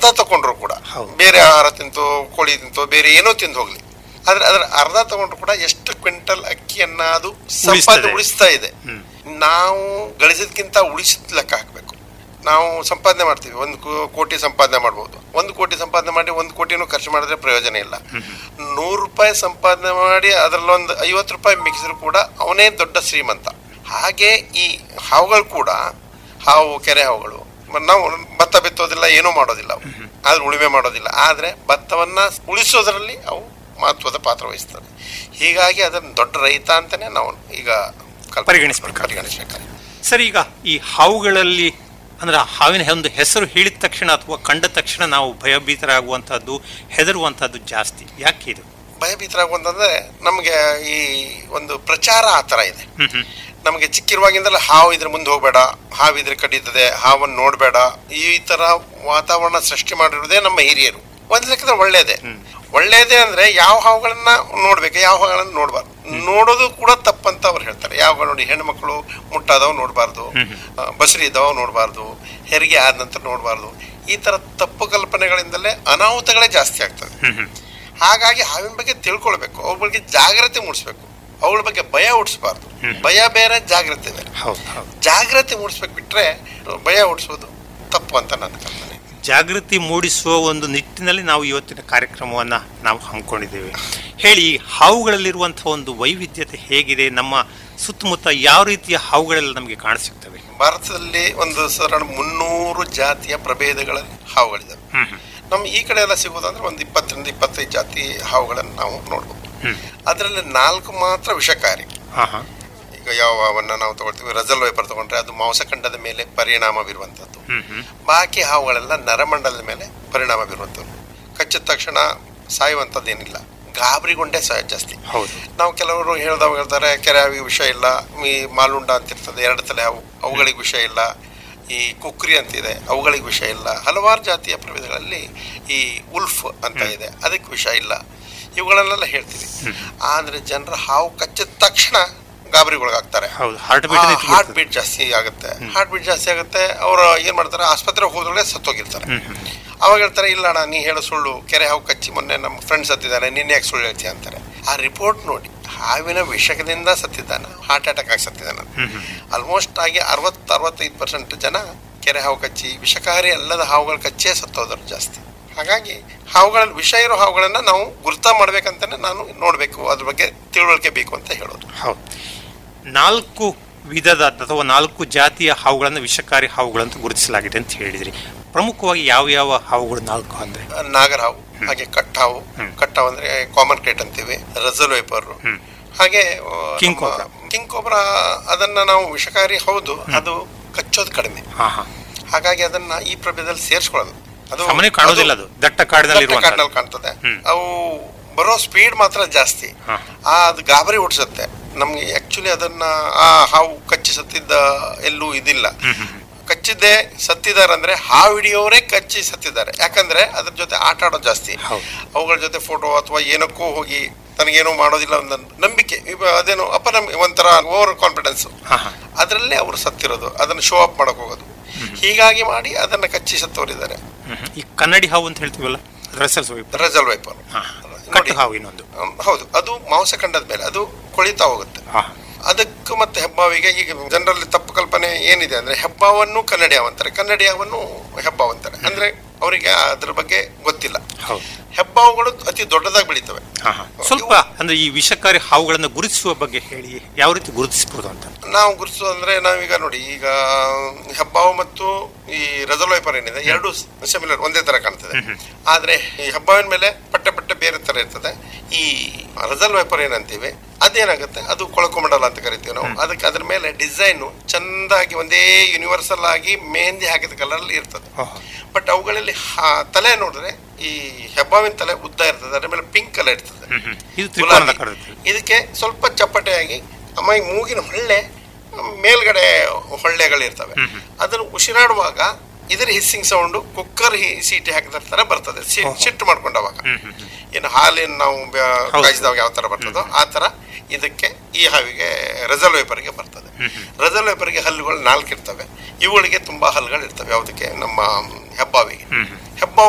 ಅರ್ಧ ತಗೊಂಡ್ರು ಕೂಡ ಹೌದು. ಬೇರೆ ಆಹಾರ ತಿಂತು ಕೋಳಿ ತಿಂತು ಬೇರೆ ಏನೋ ತಿಂದು ಹೋಗ್ಲಿ ಆದ್ರೆ ಅದರ ಅರ್ಧ ತಗೊಂಡ್ರು ಕೂಡ ಎಷ್ಟು ಕ್ವಿಂಟಲ್ ಅಕ್ಕಿಯನ್ನ ಅದು ಸಂಪಾದನೆ ಉಳಿಸ್ತಾ ಇದೆ ನಾವು ಗಳಿಸಿದ್ಕಿಂತ ಉಳಿಸಿದ ಲೆಕ್ಕ ಹಾಕಬೇಕು ನಾವು ಸಂಪಾದನೆ ಮಾಡ್ತೀವಿ ಒಂದು ಕೋ- ಕೋಟಿ ಸಂಪಾದನೆ ಮಾಡ್ಬೋದು ಒಂದು ಕೋಟಿ ಸಂಪಾದನೆ ಮಾಡಿ ಒಂದು ಕೋಟಿನೂ ಖರ್ಚು ಮಾಡಿದ್ರೆ ಪ್ರಯೋಜನ ಇಲ್ಲ ನೂರು ರೂಪಾಯಿ ಸಂಪಾದನೆ ಮಾಡಿ ಅದರಲ್ಲೊಂದು ಐವತ್ತು ರೂಪಾಯಿ ಮಿಕ್ಕಿದ್ರು ಕೂಡ ಅವನೇ ದೊಡ್ಡ ಶ್ರೀಮಂತ ಹಾಗೆ ಈ ಹಾವುಗಳು ಕೂಡ ಹಾವು ಕೆರೆ ಹಾವುಗಳು ಮ- ನಾವು ಭತ್ತ ಬಿತ್ತೋದಿಲ್ಲ ಏನೂ ಮಾಡೋದಿಲ್ಲ ಅವು ಆದ್ರೆ ಉಳುಮೆ ಮಾಡೋದಿಲ್ಲ ಆದ್ರೆ ಭತ್ತವನ್ನ ಉಳಿಸೋದ್ರಲ್ಲಿ ಅವು ಮಹತ್ವದ ಪಾತ್ರ ವಹಿಸ್ತದೆ ಹೀಗಾಗಿ ಅದನ್ನು ದೊಡ್ಡ ರೈತ ಅಂತಾನೆ ನಾವು ಈಗ ಕಲ್ಪನೆ ಪರಿಗಣಿಸ್ಬೇಕಾಗ್ತದೆ. ಪರಿಗಣಿಸ್ಬೇಕಾಗ್ತದೆ ಸರ್ ಈಗ ಈ ಹಾವುಗಳಲ್ಲಿ ಅಂದ್ರೆ ಆ ಹಾವಿನ ಒಂದು ಹೆಸರು ಹೇಳಿದ ತಕ್ಷಣ ಅಥವಾ ಕಂಡ ತಕ್ಷಣ ನಾವು ಭಯಭೀತರಾಗುವಂತಹದ್ದು ಹೆದರುವಂತಹದ್ದು ಜಾಸ್ತಿ ಯಾಕೆ ಇದು ಭಯಭೀತರಾಗುವಂತಂದ್ರೆ ನಮಗೆ ಈ ಒಂದು ಪ್ರಚಾರ ಆ ಥರ ಇದೆ ಹ್ಮ್ ಹ್ಮ್ ನಮಗೆ ಚಿಕ್ಕಿರುವಾಗಿಂದಲೇ ಹಾವು ಇದ್ರ ಮುಂದೆ ಹೋಗಬೇಡ ಹಾವು ಇದ್ರೆ ಕಡಿತದೆ ಹಾವನ್ನು ನೋಡಬೇಡ ಈ ತರ ವಾತಾವರಣ ಸೃಷ್ಟಿ ಮಾಡಿರೋದೇ ನಮ್ಮ ಹಿರಿಯರು ಒಂದ್ ಲೆಕ್ಕದ ಒಳ್ಳೇದೇ ಒಳ್ಳೇದೇ ಅಂದ್ರೆ ಯಾವ ಹಾವುಗಳನ್ನ ನೋಡ್ಬೇಕು ಯಾವ ಹಾವುಗಳನ್ನ ನೋಡಬಾರ್ದು ನೋಡೋದು ಕೂಡ ತಪ್ಪಂತ ಅವ್ರು ಹೇಳ್ತಾರೆ ಯಾವ ನೋಡಿ ಹೆಣ್ಣು ಮಕ್ಕಳು ಮುಟ್ಟಾದವ್ ನೋಡಬಾರ್ದು ಬಸರಿ ಇದ್ದಾವ ನೋಡಬಾರ್ದು ಹೆರಿಗೆ ಆದ ನಂತರ ನೋಡಬಾರ್ದು ಈ ತರ ತಪ್ಪು ಕಲ್ಪನೆಗಳಿಂದಲೇ ಅನಾಹುತಗಳೇ ಜಾಸ್ತಿ ಆಗ್ತದೆ ಹ್ಮ್ ಹ್ಮ್ ಹಾಗಾಗಿ ಹಾವಿನ ಬಗ್ಗೆ ತಿಳ್ಕೊಳ್ಬೇಕು ಅವ್ರ ಬಗ್ಗೆ ಜಾಗ್ರತೆ ಮೂಡಿಸ್ಬೇಕು ಅವಳ ಬಗ್ಗೆ ಭಯ ಹುಟ್ಟಿಸ್ಬಾರ್ದು ಭಯ ಬೇರೆ ಜಾಗ್ರತೆ ಬೇರೆ ಹೌದು ಹೌದು ಜಾಗ್ರತೆ ಮೂಡಿಸ್ಬೇಕು ಬಿಟ್ರೆ ಭಯ ಹುಟ್ಟಿಸೋದು ತಪ್ಪು ಅಂತ ನನ್ನ ಕಲ್ಪನೆ ಜಾಗೃತಿ ಮೂಡಿಸುವ ಒಂದು ನಿಟ್ಟಿನಲ್ಲಿ ನಾವು ಇವತ್ತಿನ ಕಾರ್ಯಕ್ರಮವನ್ನ ನಾವು ಹಮ್ಮಿಕೊಂಡಿದ್ದೇವೆ ಹೇಳಿ ಈ ಹಾವುಗಳಲ್ಲಿರುವಂತಹ ಒಂದು ವೈವಿಧ್ಯತೆ ಹೇಗಿದೆ ನಮ್ಮ ಸುತ್ತಮುತ್ತ ಯಾವ ರೀತಿಯ ಹಾವುಗಳೆಲ್ಲ ನಮಗೆ ಕಾಣಸಿಗ್ತವೆ ಭಾರತದಲ್ಲಿ ಒಂದು ಸರಳ ಮುನ್ನೂರು ಜಾತಿಯ ಪ್ರಭೇದಗಳ ಹಾವುಗಳಿದ್ದಾವೆ ಹ್ಮ್ ಹ್ಮ್ ನಮ್ಮ ಈ ಕಡೆ ಎಲ್ಲ ಸಿಗೋದಂದ್ರೆ ಒಂದು ಇಪ್ಪತ್ತರಿಂದ ಇಪ್ಪತ್ತೈದು ಜಾತಿ ಹಾವುಗಳನ್ನು ನಾವು ನೋಡ್ಬೋದು ಹ್ಮ್. ಅದರಲ್ಲಿ ನಾಲ್ಕು ಮಾತ್ರ ವಿಷಕಾರಿ ಹಾ ಹಾ ಈಗ ಯಾವ ಹಾವನ್ನ ನಾವು ತಗೊಳ್ತೀವಿ ರಜಲ್ ವೈಪರ್ ತಗೊಂಡ್ರೆ ಅದು ಮಾಂಸಖಂಡದ ಮೇಲೆ ಪರಿಣಾಮ ಬೀರುವಂಥದ್ದು ಹ್ಮ್ ಹ್ಮ್ ಬಾಕಿ ಹಾವುಗಳೆಲ್ಲ ನರಮಂಡಲದ ಮೇಲೆ ಪರಿಣಾಮ ಬೀರುವಂಥದ್ದು ಕಚ್ಚಿದ ತಕ್ಷಣ ಸಾಯುವಂಥದ್ದೇನಿಲ್ಲ ಗಾಬರಿಗೊಂಡೇ ಸಾಯ ಜಾಸ್ತಿ ಹೌದು ನಾವು ಕೆಲವರು ಹೇಳ್ದವಾಗ ಹೇಳ್ತಾರೆ ಕೆರೆ ಹಾವಿಗೆ ವಿಷಯ ಇಲ್ಲ ಈ ಮಾಲುಂಡ ಅಂತ ಇರ್ತದೆ ಎರಡು ತಲೆ ಹಾವು ಅವುಗಳಿಗೆ ವಿಷಯ ಇಲ್ಲ ಈ ಕುಕ್ರಿ ಅಂತಿದೆ ಅವುಗಳಿಗೆ ವಿಷಯ ಇಲ್ಲ ಹಲವಾರು ಜಾತಿಯ ಪ್ರಭೇದಗಳಲ್ಲಿ ಈ ಉಲ್ಫ್ ಅಂತ ಇದೆ ಅದಕ್ಕೆ ವಿಷಯ ಇಲ್ಲ ಇವುಗಳನ್ನೆಲ್ಲ ಹೇಳ್ತೀವಿ ಆದ್ರೆ ಜನರ ಹಾವು ಕಚ್ಚಿದ ತಕ್ಷಣ ಗಾಬರಿಗೊಳಗಾಗ್ತಾರೆ ಹೌದು ಹಾರ್ಟ್ ಬೀಟ್ ಹಾರ್ಟ್ ಬೀಟ್ ಜಾಸ್ತಿ ಆಗುತ್ತೆ ಹಾರ್ಟ್ ಬೀಟ್ ಜಾಸ್ತಿ ಆಗುತ್ತೆ ಅವರು ಏನ್ ಮಾಡ್ತಾರೆ ಆಸ್ಪತ್ರೆಗೆ ಹೋದ್ರೊಳಗೆ ಸತ್ತೋಗಿರ್ತಾರೆ ಅವಾಗ ಹೇಳ್ತಾರೆ ಇಲ್ಲ ಅಣ್ಣ ನೀ ಹೇಳೋ ಸುಳ್ಳು ಕೆರೆ ಹಾವು ಕಚ್ಚಿ ಮೊನ್ನೆ ನಮ್ಮ ಫ್ರೆಂಡ್ ಸತ್ತಿದ್ದಾನೆ ನಿನ್ನೆ ಯಾಕೆ ಸುಳ್ಳು ಹೇಳ್ತೀಯ ಅಂತಾರೆ ಆ ರಿಪೋರ್ಟ್ ನೋಡಿ ಹಾವಿನ ವಿಷದಿಂದ ಸತ್ತಿದ್ದಾನೆ ಹಾರ್ಟ್ ಅಟ್ಯಾಕ್ ಆಗಿ ಸತ್ತಿದ್ದಾನೆ ಆಲ್ಮೋಸ್ಟ್ ಆಗಿ ಅರವತ್ತು ಅರವತ್ತೈದು ಪರ್ಸೆಂಟ್ ಜನ ಕೆರೆ ಹಾವು ಕಚ್ಚಿ ವಿಷಕಾರಿ ಅಲ್ಲದ ಹಾವುಗಳು ಕಚ್ಚೇ ಸತ್ತೋದರು ಜಾಸ್ತಿ ಹಾಗಾಗಿ ಹಾವುಗಳಲ್ಲಿ ವಿಷ ಇರೋ ಹಾವುಗಳನ್ನ ನಾವು ಗುರ್ತ ಮಾಡ್ಬೇಕಂತಾನೆ ನಾನು ನೋಡಬೇಕು ಅದ್ರ ಬಗ್ಗೆ ತಿಳುವಳಿಕೆ ಬೇಕು ಅಂತ ಹೇಳೋದು ಹೌದು ನಾಲ್ಕು ವಿಧದ ಅಥವಾ ನಾಲ್ಕು ಜಾತಿಯ ಹಾವುಗಳನ್ನು ವಿಷಕಾರಿ ಹಾವುಗಳಂತ ಗುರುತಿಸಲಾಗಿದೆ ಅಂತ ಹೇಳಿದ್ರಿ ಪ್ರಮುಖವಾಗಿ ಯಾವ ಯಾವ ಹಾವುಗಳು ನಾಲ್ಕು ಅಂದ್ರೆ ನಾಗರ ಹಾವು ಹಾಗೆ ಕಟ್ಟಾವು ಕಟ್ಟಾವು ಅಂದ್ರೆ ಕಾಮನ್ ಕ್ರೇಟ್ ಅಂತೀವಿ ರಜಲ್ ವೈಪರ್ ಹಾಗೆ ಆ, King ನಮ್ಮ cobra. ಕಿಂಗ್ ಕೋಬ್ರಾ ಅದನ್ನ ನಾವು ವಿಷಕಾರಿ ಹೌದು ಅದು ಕಚ್ಚೋದು ಕಡಿಮೆ ಹಾ ಹಾ ಹಾಗಾಗಿ ಅದನ್ನ ಈ ಪ್ರಭೇದದಲ್ಲಿ ಸೇರಿಸ್ಕೊಳ್ಳೋದು ಅದು ಸಾಮಾನ್ಯ ಕಾಣೋದಿಲ್ಲ ಅದು ದಟ್ಟ ಕಾಡಿನಲ್ಲಿ ದಟ್ಟ ಕಾಡಿನಲ್ಲಿ ಕಾಣ್ತದೆ ಅವು ಬರೋ ಸ್ಪೀಡ್ ಮಾತ್ರ ಜಾಸ್ತಿ ಹಾ. ಆ ಅದು ಗಾಬರಿ ಹುಟ್ಟಿಸುತ್ತೆ ನಮ್ಗೆ ಆಕ್ಚುಲಿ ಅದನ್ನ ಆ ಹಾವು ಕಚ್ಚಿ ಸತ್ತಿದ್ದ ಎಲ್ಲೂ ಇದಿಲ್ಲ ಕಚ್ಚಿದ್ದೆ ಸತ್ತಿದ್ದಾರೆ ಅಂದ್ರೆ ಹಾವು ಹಿಡಿಯೋರೇ ಕಚ್ಚಿ ಸತ್ತಿದ್ದಾರೆ ಯಾಕಂದ್ರೆ ಅದ್ರ ಜೊತೆ ಆಟ ಆಡೋದು ಜಾಸ್ತಿ ಹೌದು. ಅವುಗಳ ಜೊತೆ ಫೋಟೋ ಅಥವಾ ಏನಕ್ಕೋ ಹೋಗಿ ತನಗೇನೋ ಮಾಡೋದಿಲ್ಲ ಒಂದು ನಂಬಿಕೆ ಇವ ಅದೇನೋ ಅಪನಂಬಿ ಒಂಥರ ಓವರ್ ಕಾನ್ಫಿಡೆನ್ಸ್ ಹಾ ಹಾ ಅದರಲ್ಲೇ ಅವರು ಸತ್ತಿರೋದು ಅದನ್ನ ಶೋ ಅಪ್ ಮಾಡಕ್ ಹೋಗೋದು ಹೀಗಾಗಿ ಮಾಡಿ ಅದನ್ನ ಕಚ್ಚಿ ಸತ್ತವರಿದ್ದಾರೆ ಹ್ಮ್ ಹ್ಮ್. ಈ ಕನ್ನಡಿ ಹಾವು ಅಂತ ಹೇಳ್ತೀವಲ್ಲ ರಸಲ್ ಸ್ವೈಪ್ ರಜಲ್ ವೈಪರ್ ಹಾ ಕಟ್ಟು ಹಾವು ಇನ್ನೊಂದು ಹ್ಮ್, ಹೌದು ಅದು ಮಾಂಸಖಂಡದ ಮೇಲೆ ಅದು ಕೊಳಿತಾ ಹೋಗುತ್ತೆ ಹಾ ಅದಕ್ಕೂ ಮತ್ತೆ ಹೆಬ್ಬಾವಿಗೆ ಈಗ ಜನರಲ್ಲಿ ತಪ್ಪು ಕಲ್ಪನೆ ಏನಿದೆ ಅಂದ್ರೆ ಹೆಬ್ಬಾವನ್ನು ಕನ್ನಡಿ ಹಾವು ಅಂತಾರೆ ಕನ್ನಡಿ ಹಾವನ್ನು ಹೆಬ್ಬಾವು ಅಂತಾರೆ ಅಂದ್ರೆ ಅವರಿಗೆ ಅದ್ರ ಬಗ್ಗೆ ಗೊತ್ತಿಲ್ಲ ಹೌದು ಹೆಬ್ಬಾವುಗಳು ಅತಿ ದೊಡ್ಡದಾಗಿ ಬೆಳಿತವೆ ಹಾ ಹಾ ಸ್ವಲ್ಪ ಅಂದ್ರೆ ಈ ವಿಷಕಾರಿ ಹಾವುಗಳನ್ನು ಗುರುತಿಸುವ ಬಗ್ಗೆ ಹೇಳಿ ಯಾವ ರೀತಿ ಗುರುತಿಸಬಹುದು ಅಂತ ನಾವು ಗುರುತಿಸೋದು ಅಂದ್ರೆ ನಾವೀಗ ನೋಡಿ ಈಗ ಹೆಬ್ಬಾವು ಮತ್ತು ಈ ರಜಲೋಯ್ಪರ್ ಏನಿದೆ ಎರಡು ಸಿಮಿಲರ್ ಒಂದೇ ತರ ಕಾಣ್ತದೆ ಆದ್ರೆ ಈ ಹೆಬ್ಬಾವಿನ ಮೇಲೆ ಪಟ್ಟೆ ಪಟ್ಟೆ ಬೇರೆ ತರ ಇರ್ತದೆ ಈ ರಜಲ್ ವೈಪರ್ ಏನಂತೀವಿ ಅದೇನಾಗುತ್ತೆ ಅದು ಕೊಳಕುಮಂಡಲ ಅಂತ ಕರಿತೀವಿ ನಾವು ಅದಕ್ಕೆ ಅದ್ರ ಮೇಲೆ ಡಿಸೈನ್ ಚಂದಾಗಿ ಒಂದೇ ಯೂನಿವರ್ಸಲ್ ಆಗಿ ಮೆಹಂದಿ ಹಾಕಿದ ಕಲರ್ ಇರ್ತದೆ ಓಹೋ. ಬಟ್ ಅವುಗಳಲ್ಲಿ ಹಾ- ತಲೆ ನೋಡಿದ್ರೆ ಈ ಹೆಬ್ಬಾವಿನ ತಲೆ ಉದ್ದ ಇರ್ತದೆ ಅದ್ರ ಮೇಲೆ ಪಿಂಕ್ ಕಲರ್ ಇರ್ತದೆ ಹ್ಮ್ ಹ್ಮ್. ಇದು ತ್ರಿಕೋನದ ಗುಲಾಬಿ. ಕಡತೆ ಇದಕ್ಕೆ ಸ್ವಲ್ಪ ಚಪ್ಪಟೆಯಾಗಿ ಆಮೇಲೆ ಈ ಮೂಗಿನ ಹೊಳ್ಳೆ ಮೇಲ್ಗಡೆ ಹೊಳ್ಳೆಗಳಿರ್ತವೆ ಅದನ್ನು ಉಸಿರಾಡುವಾಗ ಇದರ ಹಿಸ್ಸಿಂಗ್ ಸೌಂಡ್ ಕುಕ್ಕರ್ ಸೀಟಿ ಹಾಕಿದ ತರ ಬರ್ತದೆ ಸಿ- ಸಿಟ್ಟು ಮಾಡ್ಕೊಂಡವಾಗ ಏನು ಹಾಲಿನ ನಾವು ಬ್ಯಾ- ಹೌದು. ಕಾಯಿಸಿದಾಗ ಯಾವ ತರ ಬರ್ತದೋ ಆ ತರ ಇದಕ್ಕೆ ಈ ಹಾವಿಗೆ ರೆಸಲ್ ವೇಪರ್ಗೆ ಬರ್ತದೆ ರೆಸಲ್ ವೇಪರ್ಗೆ ಹಲ್ಲುಗಳು ನಾಲ್ಕು ಇರ್ತವೆ ಇವುಗಳಿಗೆ ತುಂಬಾ ಹಲ್ಲುಗಳು ಇರ್ತವೆ ಯಾವುದಕ್ಕೆ ನಮ್ಮ ಹೆಬ್ಬಾವಿಗೆ ಹೆಬ್ಬಾವು